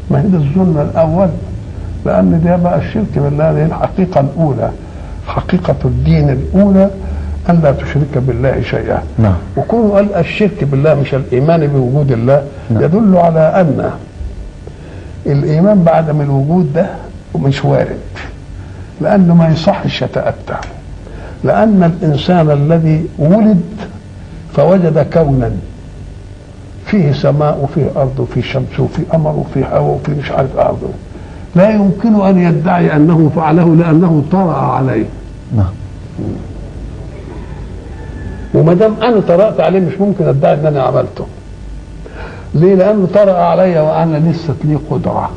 ما هي ده الظلم الاول لان ده بقى الشرك بالله دي الحقيقه الاولى حقيقه الدين الاولى ان لا تشرك بالله شيئا نعم وكونه قال الشرك بالله مش الايمان بوجود الله نعم. يدل على ان الايمان بعدم الوجود ده مش وارد لانه ما يصحش يتاتى لان الانسان الذي ولد فوجد كونا فيه سماء وفيه ارض وفيه شمس وفيه قمر وفيه هواء وفيه مش عارف ارض لا يمكن ان يدعي انه فعله لانه طرا عليه نعم وما دام انا طرأت عليه مش ممكن ادعي ان انا عملته ليه لانه طرأ علي وانا لسه لي قدره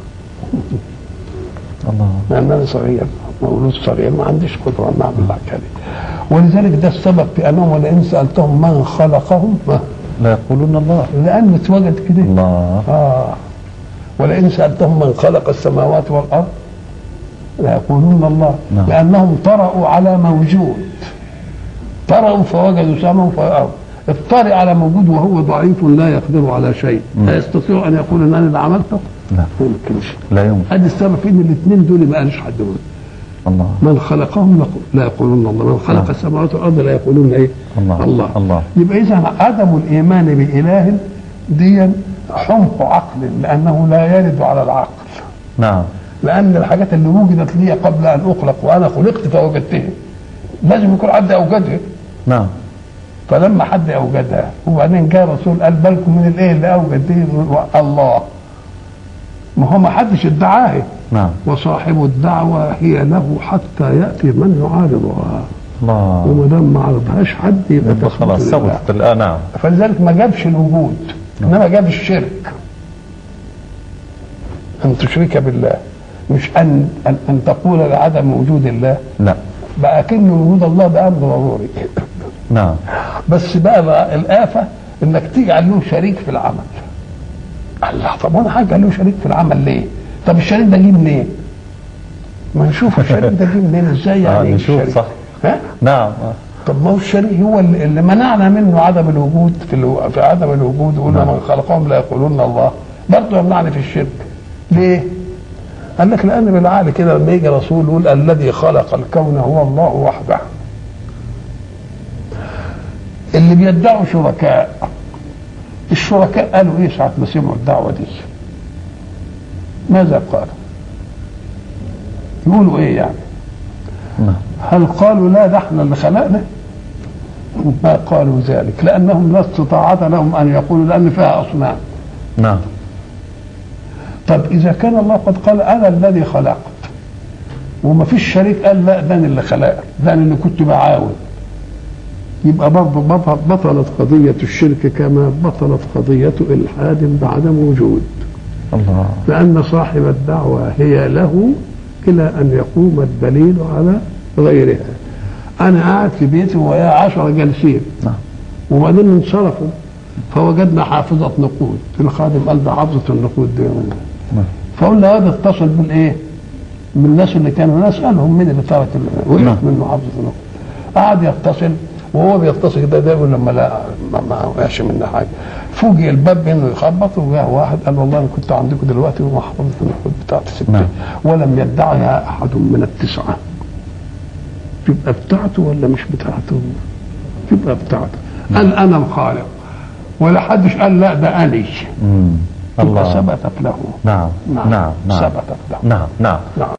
الله لان انا صغير مولود صغير ما عنديش قدره ان اعمل الحكايه دي ولذلك ده السبب في انهم ولئن سالتهم من خلقهم ما لا يقولون الله لان اتوجد كده الله اه ولئن سالتهم من خلق السماوات والارض ليقولون الله نعم. لانهم طرأوا على موجود طرأوا فوجدوا سماء وارض الطارئ على موجود وهو ضعيف لا يقدر على شيء مم. لا يستطيع ان يقول ان انا اللي عملته لا ما يمكنش لا يمكن ادي السبب في ان الاثنين دول ما قالش حد يقول الله من خلقهم يقول- لا يقولون الله من خلق نعم. السماوات والارض لا يقولون ايه الله الله الله يبقى اذا عدم الايمان باله دي حمق عقل لانه لا يرد على العقل نعم لان الحاجات اللي وجدت لي قبل ان اخلق وانا خلقت فوجدتها لازم يكون حد اوجدها نعم فلما حد اوجدها وبعدين جاء رسول قال بالكم من الايه اللي اوجد دي الله ما هو ما حدش ادعاها نعم وصاحب الدعوة هي له حتى يأتي من يعارضها الله وما دام ما عرضهاش حد يبقى يبقى تثبت خلاص لله. ثبتت الآن نعم فلذلك ما جابش الوجود انما جاب الشرك ان تشرك بالله مش ان ان, أن تقول لعدم وجود الله لا بقى كن وجود الله ده امر ضروري نعم بس بقى, بقى الآفة انك تجعل له شريك في العمل الله طب وانا هجعل له شريك في العمل ليه؟ طب الشريك ده جه منين؟ ما نشوف الشريك ده جه منين ازاي آه يعني إيه نشوف الشريك؟ صح ها؟ نعم آه. طب ما هو الشريك هو اللي اللي منعنا منه عدم الوجود في الو... في عدم الوجود وقلنا نعم. من خلقهم لا يقولون الله برضه يمنعني في الشرك ليه؟ قال لك لان بالعقل كده لما يجي رسول يقول الذي خلق الكون هو الله وحده اللي بيدعوا شركاء الشركاء قالوا ايه ساعه ما سمعوا الدعوه دي ماذا قالوا يقولوا ايه يعني نعم هل قالوا لا ده احنا اللي خلقنا ما قالوا ذلك لانهم لا استطاعة لهم ان يقولوا لان فيها اصنام نعم طب اذا كان الله قد قال انا الذي خلقت وما فيش شريك قال لا ده أنا اللي خلقت ده أنا اللي كنت بعاون يبقى برضه بطل- بطلت قضية الشرك كما بطلت قضية إلحاد بعدم وجود الله لأن صاحب الدعوة هي له إلى أن يقوم الدليل على غيرها أنا قاعد في بيتي ويا عشرة جالسين نعم وبعدين انصرفوا فوجدنا حافظة نقود الخادم قال ده حافظة النقود دي نعم فقلنا هذا اتصل بالايه؟ بالناس اللي كانوا نسالهم مين اللي ترك ال- وقعت نعم. منه حافظ النقود قعد يتصل وهو بيتصل ده ده يقول لما لا ما- ما وقعش منه حاجه فوجئ الباب انه يخبط وجاء واحد قال والله انا كنت عندكم دلوقتي ومحفظه النقود بتاعتي ستة نعم. ولم يدعها احد من التسعه تبقى بتاعته ولا مش بتاعته؟ تبقى بتاعته قال انا الخالق ولا حدش قال لا ده اني مم. تبقى الله ثبتت له نعم نعم. نعم نعم ثبتت له نعم نعم نعم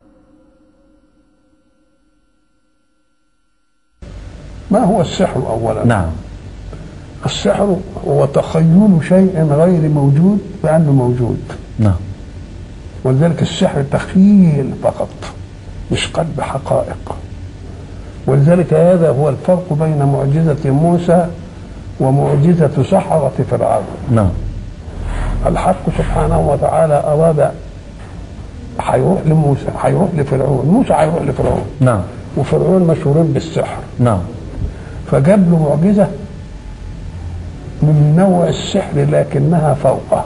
ما هو السحر اولا نعم السحر هو تخيل شيء غير موجود بانه موجود نعم ولذلك السحر تخيل فقط مش قلب حقائق ولذلك هذا هو الفرق بين معجزة موسى ومعجزة سحرة فرعون نعم الحق سبحانه وتعالى أراد هيروح لموسى هيروح لفرعون موسى هيروح لفرعون نعم وفرعون مشهورين بالسحر نعم فجاب له معجزة من نوع السحر لكنها فوقه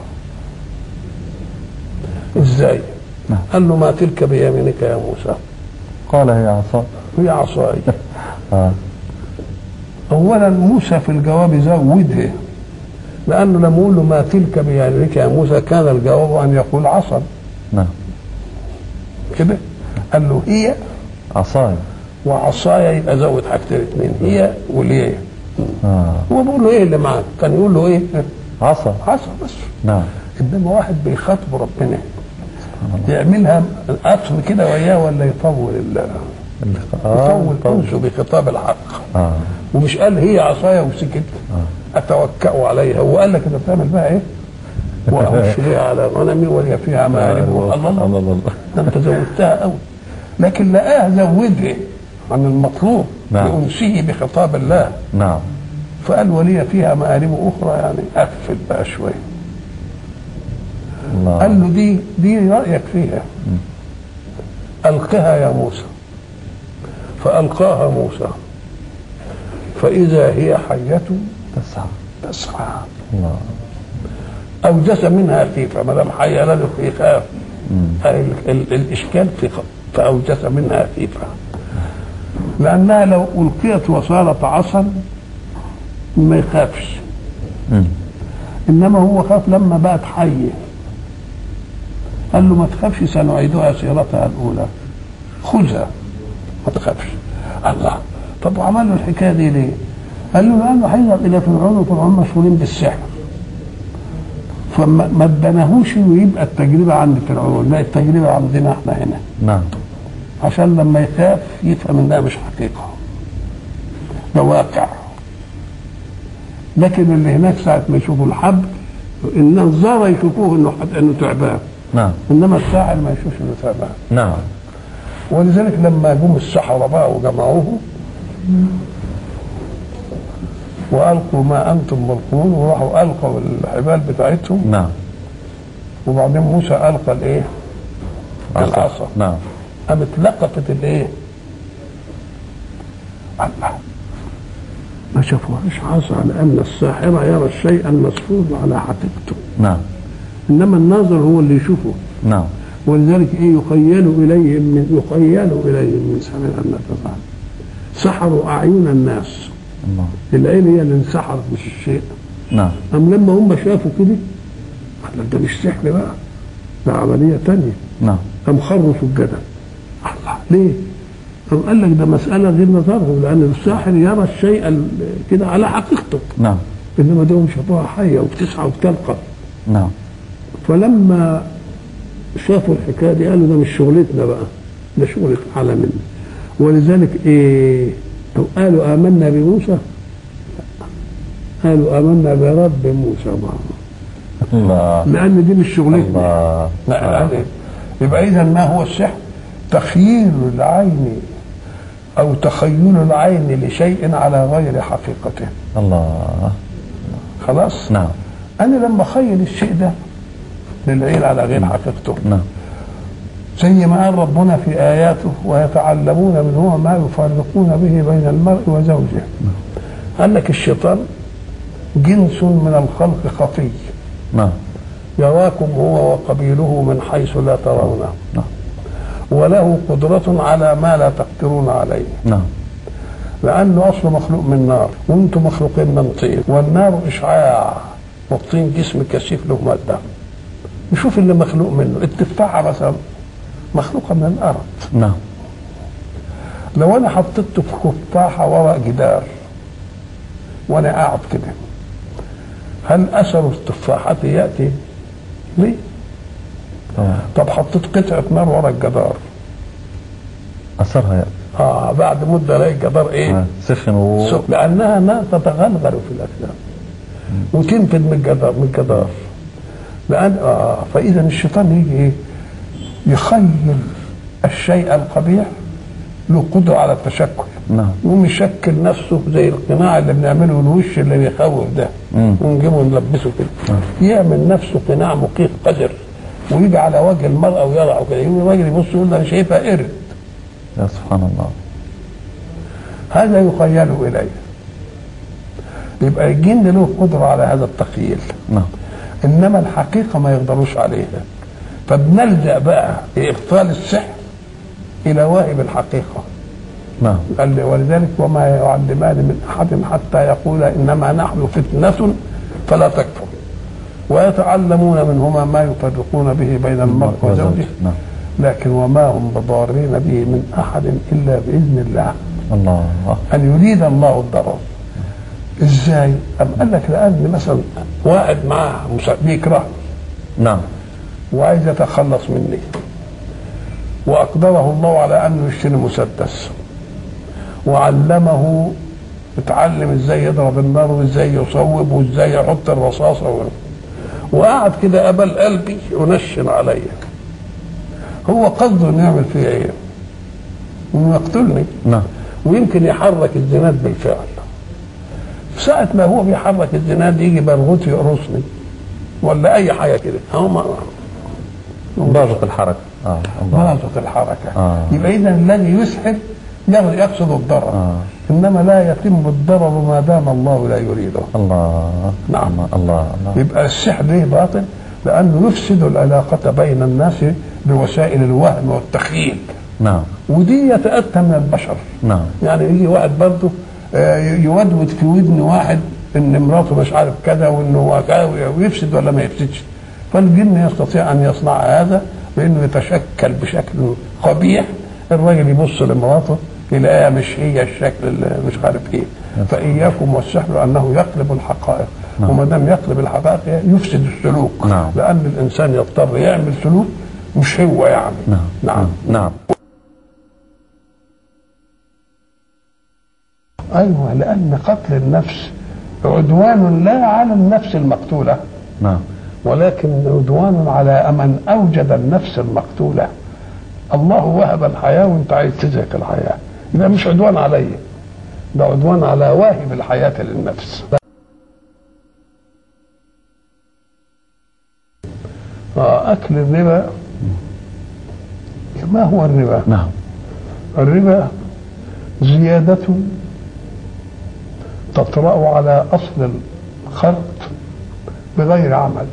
ازاي نعم. قال له ما تلك بيمينك يا موسى قال هي عصا هي عصاي آه. اولا موسى في الجواب زودها لانه لما يقول له ما تلك بيمينك يا موسى كان الجواب ان يقول عصا نعم كده قال له هي عصاي وعصايا يبقى زود حاجتين اثنين هي وليه آه. هو بيقول له ايه اللي معاك كان يقول له ايه عصا عصا بس نعم انما واحد بيخاطب ربنا يعملها اصل كده وياه ولا يطول ال- يطول انسه بخطاب الحق آه. ومش قال هي عصايا وسكت اتوكا عليها هو قال لك انت بتعمل بقى ايه؟ واوش بها على غنمي ولي فيها مآرب الله الله الله الله ده انت زودتها قوي لكن لقاه زودها عن المطلوب نعم. لانسه بخطاب الله نعم فقال ولي فيها مآرب اخرى يعني قفل بقى شويه الله قال له دي دي رايك فيها القها يا موسى فالقاها موسى فاذا هي حيه تسعة تسعى الله اوجس منها خيفه ما دام حيه لازم يخاف ال- ال- الاشكال في خ- فاوجس منها خيفه لانها لو القيت وصارت عصا ما يخافش مم. انما هو خاف لما بقت حيه قال له ما تخافش سنعيدها سيرتها الاولى خذها ما تخافش الله طب وعمل له الحكايه دي ليه؟ قال له لانه هيذهب الى فرعون وفرعون مشهورين بالسحر فما ما اداناهوش ويبقى التجربه عند فرعون لا التجربه عندنا احنا هنا نعم عشان لما يخاف يفهم انها مش حقيقه ده واقع لكن اللي هناك ساعه ما يشوفوا الحبل النظاره يشوفوه انه حد انه تعبان نعم انما الساحر ما يشوفش انه تعبان نعم ولذلك لما جم السحرة بقى وجمعوه والقوا ما انتم ملقون وراحوا القوا الحبال بتاعتهم نعم وبعدين موسى القى الايه؟ العصا نعم قامت لقطت الايه؟ الله ما شافوهاش عصا لان الساحر يرى الشيء المسفوض على حقيقته نعم انما الناظر هو اللي يشوفه نعم ولذلك ايه يخيل اليهم من يخيل اليهم من سحر ان تفعل سحروا اعين الناس الله العين هي اللي انسحرت مش الشيء نعم ام لما هم شافوا كده قال لك ده مش سحر بقى ده عمليه تانية نعم قام خروا سجدا الله ليه؟ قام قال لك ده مساله غير نظرهم لان الساحر يرى الشيء ال- كده على حقيقته نعم انما دول شافوها حيه وبتسعى وبتلقى نعم فلما شافوا الحكايه دي قالوا ده مش شغلتنا بقى ده شغلة أعلى منا ولذلك إيه أو قالوا آمنا بموسى قالوا آمنا برب موسى معه الله لأن دي مش شغلتنا الله لا يعني يبقى إذا ما هو السحر تخييل العين أو تخيل العين لشيء على غير حقيقته الله خلاص نعم أنا لما أخيل الشيء ده للعين على غير حقيقته نعم زي ما قال ربنا في آياته ويتعلمون منهما ما يفرقون به بين المرء وزوجه قال لك الشيطان جنس من الخلق خفي نعم يراكم هو وقبيله من حيث لا ترونه نعم وله قدرة على ما لا تقدرون عليه نعم لأنه أصله مخلوق من نار وأنتم مخلوقين من طين والنار إشعاع والطين جسم كثيف له مادة نشوف اللي مخلوق منه التفاحة مثلا مخلوقة من الأرض نعم لو انا حطيته في تفاحه وراء جدار وانا قاعد كده هل اثر التفاحه ياتي ليه؟ طبعا طب حطيت قطعه نار وراء الجدار اثرها يعني اه بعد مده الاقي الجدار ايه؟ آه، سخن و سخن لانها نار تتغلغل في الاجسام وتنفذ من الجدار من الجدار لان اه فاذا الشيطان يجي ايه؟ يخيل الشيء القبيح له قدره على التشكل نعم يقوم يشكل نفسه زي القناع اللي بنعمله الوش اللي بيخوف ده مم. ونجيبه نلبسه كده يعمل نفسه قناع مخيف قذر ويجي على وجه المرأة ويضعه كده يقوم الراجل يبص يقول ده انا شايفها قرد يا سبحان الله هذا يخيل إليه يبقى الجن له قدرة على هذا التخيل نعم إنما الحقيقة ما يقدروش عليها فبنلجأ بقى لإبطال السحر إلى واهب الحقيقة نعم قال لي ولذلك وما يعلمان من احد حتى يقول انما نحن فتنه فلا تكفر ويتعلمون منهما ما يفرقون به بين المرء وزوجه نعم لكن وما هم بضارين به من احد الا باذن الله الله ان يريد الله الضرر ازاي؟ أم قال لك لان مثلا واحد معاه مس- بيكرهني نعم وعايز يتخلص مني واقدره الله على انه يشتري مسدس وعلمه اتعلم ازاي يضرب النار وازاي يصوب وازاي يحط الرصاصه و... وقعد كده قبل قلبي ونشن عليا هو قصده انه يعمل فيا ايه؟ انه يقتلني نعم ويمكن يحرك الزناد بالفعل ساعة ما هو بيحرك الزناد يجي برغوت يقرصني ولا أي حاجة كده هو ما بارق الحركة اه الله باظت الحركة آه. يبقى إذا الذي يسحب يقصد الضرر آه. إنما لا يتم الضرر ما دام الله لا يريده الله نعم. الله الله, الله. يبقى السحر ليه باطل لأنه يفسد العلاقة بين الناس بوسائل الوهم والتخيل نعم ودي يتأتى من البشر نعم يعني يجي واحد برضه آه، يودود في ودن واحد ان مراته مش عارف كذا وانه هو كذا ويفسد ولا ما يفسدش فالجن يستطيع ان يصنع هذا بانه يتشكل بشكل قبيح الراجل يبص لمراته يلاقيها مش هي الشكل اللي مش عارف ايه فاياكم والسحر انه يقلب الحقائق نعم. وما دام يقلب الحقائق يفسد السلوك نعم. لان الانسان يضطر يعمل سلوك مش هو يعني نعم نعم نعم ايوه لان قتل النفس عدوان لا على النفس المقتوله نعم ولكن عدوان على من اوجد النفس المقتوله الله وهب الحياه وانت عايز تزهق الحياه يبقى مش عدوان علي ده عدوان على واهب الحياه للنفس آه اكل الربا ما هو الربا؟ نعم الربا زيادة تطرأ على أصل الخرط بغير عمل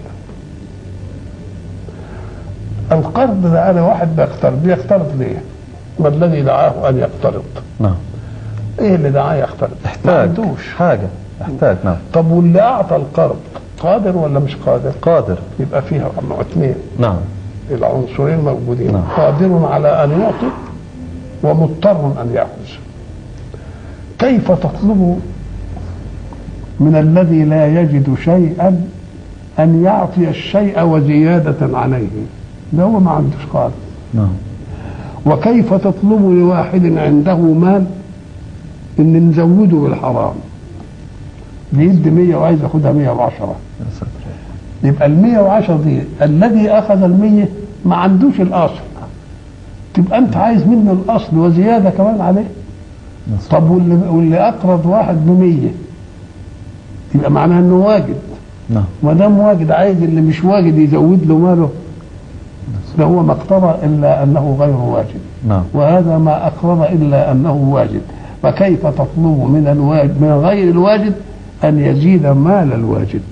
القرض ده أنا واحد بيقترض بيقترض ليه؟ ما الذي دعاه أن يقترض؟ نعم إيه اللي دعاه يقترض؟ ما احتاج عندوش حاجة احتاج نعم طب واللي أعطى القرض قادر ولا مش قادر؟ قادر يبقى فيها اثنين نعم العنصرين موجودين نعم. قادر على ان يعطي ومضطر ان ياخذ كيف تطلب من الذي لا يجد شيئا ان يعطي الشيء وزياده عليه ده هو ما عندوش خالص نعم وكيف تطلب لواحد عنده مال ان نزوده بالحرام بيدي 100 وعايز ياخدها 110 يا ساتر يبقى ال 110 دي الذي اخذ ال 100 ما عندوش الاصل تبقى انت عايز منه الاصل وزياده كمان عليه نصر. طب واللي, واللي اقرض واحد ب 100 يبقى معناها انه واجد نعم ما دام واجد عايز اللي مش واجد يزود له ماله ده هو ما اقتضى الا انه غير واجد نعم وهذا ما اقرض الا انه واجد فكيف تطلب من الواجد من غير الواجد ان يزيد مال الواجد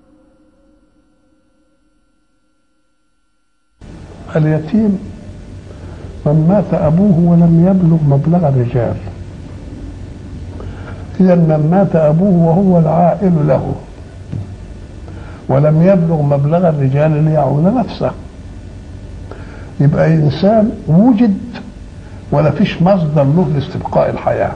اليتيم من مات ابوه ولم يبلغ مبلغ الرجال اذا من مات ابوه وهو العائل له ولم يبلغ مبلغ الرجال ليعول نفسه يبقى انسان وجد ولا فيش مصدر له لاستبقاء الحياه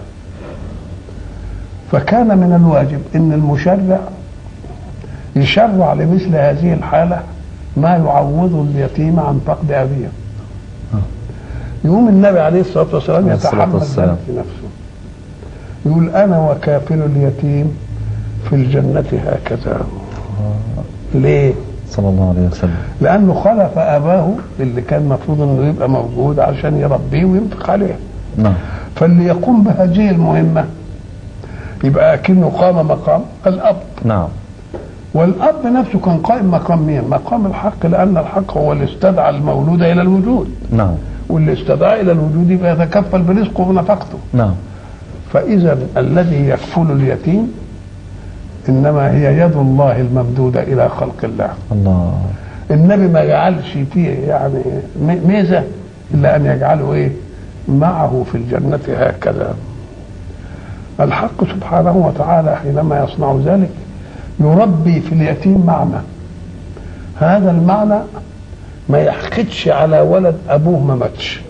فكان من الواجب ان المشرع يشرع لمثل هذه الحاله ما يعوض اليتيم عن فقد ابيه يقوم النبي عليه الصلاه والسلام عليه الصلاة يتحمل والسلام. ذلك في نفسه يقول انا وكافل اليتيم في الجنه هكذا ليه صلى الله عليه وسلم لانه خلف اباه اللي كان المفروض انه يبقى موجود عشان يربيه وينفق عليه نعم فاللي يقوم بهذه المهمه يبقى اكنه قام مقام الاب نعم والاب نفسه كان قائم مقام مين؟ مقام الحق لان الحق هو اللي استدعى المولود الى الوجود نعم واللي استدعى الى الوجود يبقى يتكفل برزقه ونفقته نعم فاذا الذي يكفل اليتيم انما هي يد الله الممدوده الى خلق الله الله النبي ما جعلش فيه يعني م- ميزه الا ان يجعله ايه معه في الجنه هكذا الحق سبحانه وتعالى حينما يصنع ذلك يربي في اليتيم معنى هذا المعنى ما يحقدش على ولد ابوه ما ماتش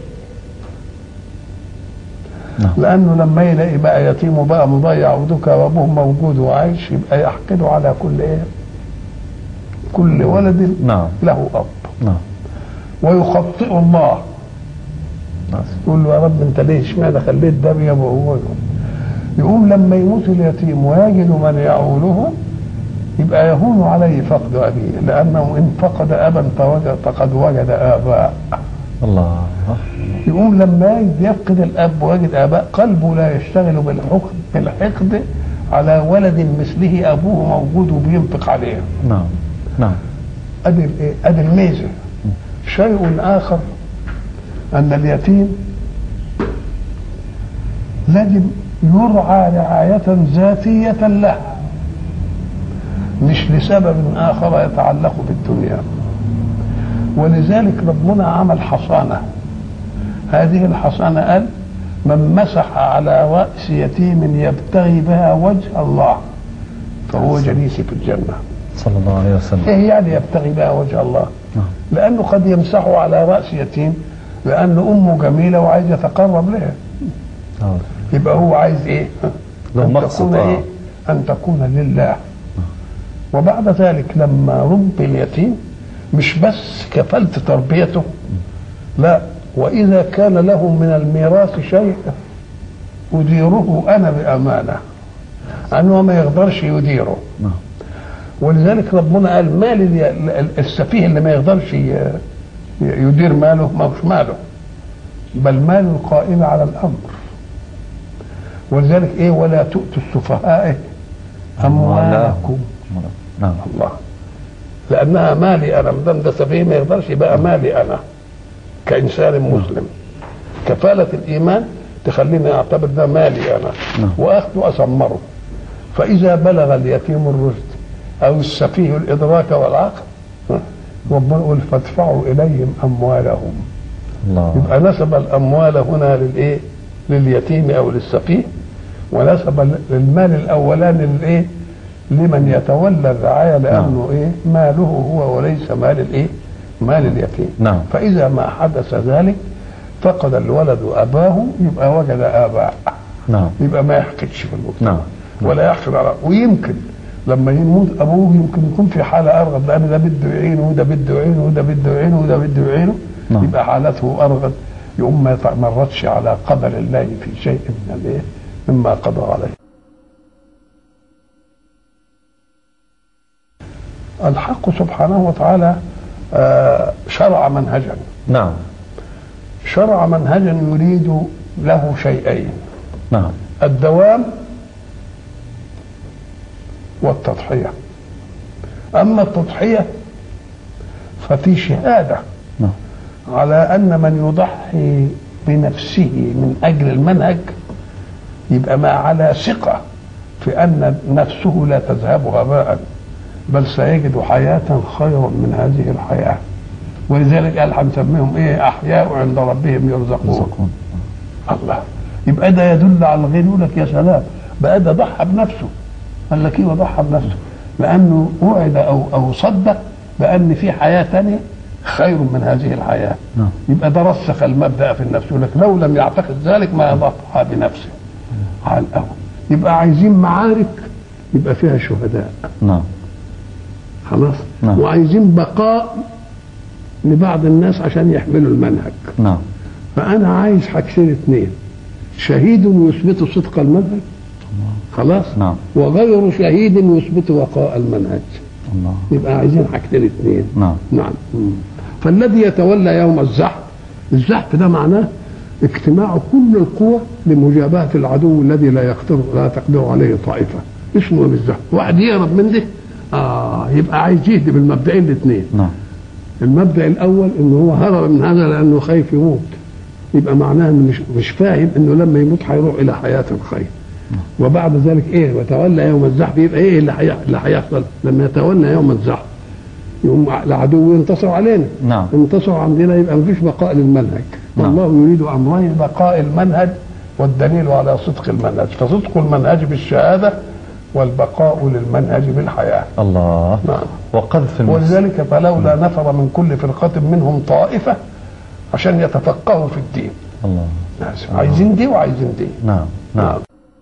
نعم لانه لما يلاقي بقى يتيم وبقى مضيع ودكا وابوه موجود وعايش يبقى يحقده على كل ايه كل ولد نعم له اب نعم ويخطئ الله نعم يقول له يا رب انت ليه اشمعنى خليت ده بيابو هو يقوم لما يموت اليتيم ويجد من يعوله يبقى يهون عليه فقد ابيه لانه ان فقد ابا فوجد فقد وجد اباء الله يقوم لما يجد يفقد الاب ويجد اباء قلبه لا يشتغل بالحقد بالحقد على ولد مثله ابوه موجود وبينفق عليه نعم نعم ادي الايه؟ ادي الميزه شيء اخر ان اليتيم لازم يرعى رعاية ذاتية له مش لسبب آخر يتعلق بالدنيا ولذلك ربنا عمل حصانة هذه الحصانة قال من مسح على رأس يتيم يبتغي بها وجه الله فهو جليس في الجنة صلى الله عليه وسلم ايه يعني يبتغي بها وجه الله نعم لانه قد يمسحه على راس يتيم لان امه جميله وعايز يتقرب لها آه. يبقى هو عايز ايه له ان مقصد، تكون آه. ايه ان تكون لله وبعد ذلك لما رب اليتيم مش بس كفلت تربيته لا واذا كان له من الميراث شيء اديره انا بامانه انه ما يقدرش يديره نعم ولذلك ربنا قال مال ال- السفيه اللي ما يقدرش ي- يدير ماله ما هوش ماله بل مال القائم على الامر ولذلك ايه ولا تؤتوا السفهاء اموالكم نعم الله لانها مالي انا ما دام ده سفيه ما يقدرش يبقى مالي انا كانسان مسلم كفاله الايمان تخليني اعتبر ده مالي انا نعم. واخده اسمره فاذا بلغ اليتيم الرشد او السفيه الادراك والعقل ها، ربنا يقول فادفعوا اليهم اموالهم الله يبقى نسب الاموال هنا للايه لليتيم او للسفيه ونسب المال الاولاني للايه لمن يتولى الرعايه لانه ايه ماله هو وليس مال الايه مال اليتيم نعم. فاذا ما حدث ذلك فقد الولد اباه يبقى وجد اباء نعم يبقى ما يحقدش في المجتمع نعم ولا يحقد على ويمكن لما يموت ابوه يمكن يكون في حاله ارغب لان ده بده يعينه وده بده يعينه وده بده يعينه وده بده يعينه نعم. يبقى حالته ارغب يقوم ما يتمردش على قدر الله في شيء من الايه مما قضى عليه الحق سبحانه وتعالى آه، شرع منهجا نعم شرع منهجا يريد له شيئين نعم الدوام والتضحية أما التضحية ففي شهادة نعم على أن من يضحي بنفسه من أجل المنهج يبقى ما على ثقة في أن نفسه لا تذهب هباء بل سيجد حياة خيرا من هذه الحياة ولذلك قال هنسميهم ايه احياء عند ربهم يرزقون يرزقون الله يبقى ده يدل على الغير يقول لك يا سلام بقى ده ضحى بنفسه قال لك ايه ضحى بنفسه لانه وعد او او صدق بان في حياه ثانيه خير من هذه الحياه نعم يبقى ده رسخ المبدا في النفس يقول لك لو لم يعتقد ذلك ما ضحى بنفسه على الاول يبقى عايزين معارك يبقى فيها شهداء نعم خلاص نعم. وعايزين بقاء لبعض الناس عشان يحملوا المنهج نعم فانا عايز حاجتين اثنين شهيد يثبت صدق المنهج خلاص نعم. وغير شهيد يثبت وقاء المنهج الله يبقى عايزين حاجتين اثنين نعم نعم مم. فالذي يتولى يوم الزحف الزحف ده معناه اجتماع كل القوى لمجابهة العدو الذي لا يقدر لا تقدر عليه طائفة اسمه بالزحف واحد يهرب من ده اه يبقى عايز يهدي بالمبدئين الاثنين نعم المبدا الاول انه هو هرب من هذا لانه خايف يموت يبقى معناه انه مش مش فاهم انه لما يموت هيروح الى حياه الخير وبعد ذلك ايه وتولى يوم الزحف يبقى ايه اللي هي- اللي هيحصل لما يتولى يوم الزحف يقوم العدو ينتصر علينا نعم انتصر عندنا يبقى مفيش بقاء للمنهج نعم. والله يريد امرين بقاء المنهج والدليل على صدق المنهج فصدق المنهج بالشهاده والبقاء للمنهج بالحياة الله نعم وقذف المس... ولذلك فلولا نفر من كل فرقة منهم طائفة عشان يتفقهوا في الدين الله ناس عايزين دي وعايزين دي نعم نعم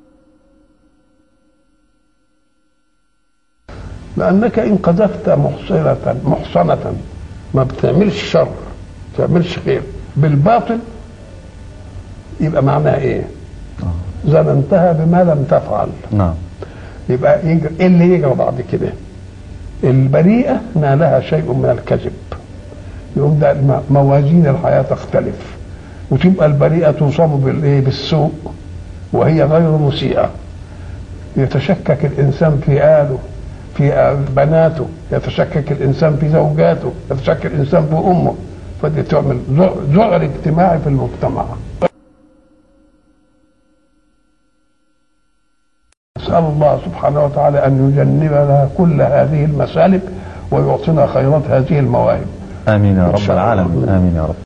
لأنك إن قذفت محصنة محصنة ما بتعملش شر ما بتعملش خير بالباطل يبقى معناها إيه؟ ظننتها بما لم تفعل نعم يبقى يجري ايه اللي يجرى بعد كده البريئه نالها شيء من الكذب يقوم ده الم- موازين الحياه تختلف وتبقى البريئه تصاب بالايه بالسوء وهي غير مسيئه يتشكك الانسان في اهله في آل- بناته يتشكك الانسان في زوجاته يتشكك الانسان في امه فدي تعمل ذع- ذعر اجتماعي في المجتمع نسأل الله سبحانه وتعالى أن يجنبنا كل هذه المسالب ويعطينا خيرات هذه المواهب آمين يا إن رب شاء الله. العالمين آمين يا رب